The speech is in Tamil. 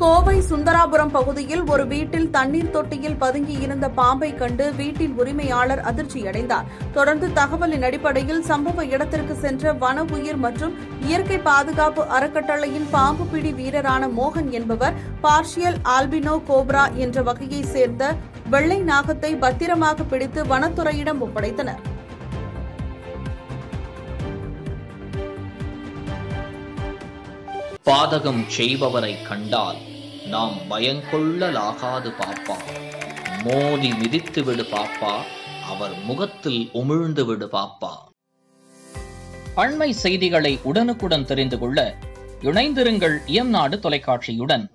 கோவை சுந்தராபுரம் பகுதியில் ஒரு வீட்டில் தண்ணீர் தொட்டியில் பதுங்கி இருந்த பாம்பை கண்டு வீட்டின் உரிமையாளர் அதிர்ச்சியடைந்தார் தொடர்ந்து தகவலின் அடிப்படையில் சம்பவ இடத்திற்கு சென்ற வன உயிர் மற்றும் இயற்கை பாதுகாப்பு அறக்கட்டளையின் பாம்பு பிடி வீரரான மோகன் என்பவர் பார்ஷியல் ஆல்பினோ கோப்ரா என்ற வகையைச் சேர்ந்த வெள்ளை நாகத்தை பத்திரமாக பிடித்து வனத்துறையிடம் ஒப்படைத்தனர் பாதகம் செய்பவரை கண்டால் நாம் பயங்கொள்ளலாகாது பாப்பா மோதி மிதித்து விடு பாப்பா அவர் முகத்தில் உமிழ்ந்து விடு பாப்பா அண்மை செய்திகளை உடனுக்குடன் தெரிந்து கொள்ள இணைந்திருங்கள் இயம்நாடு தொலைக்காட்சியுடன்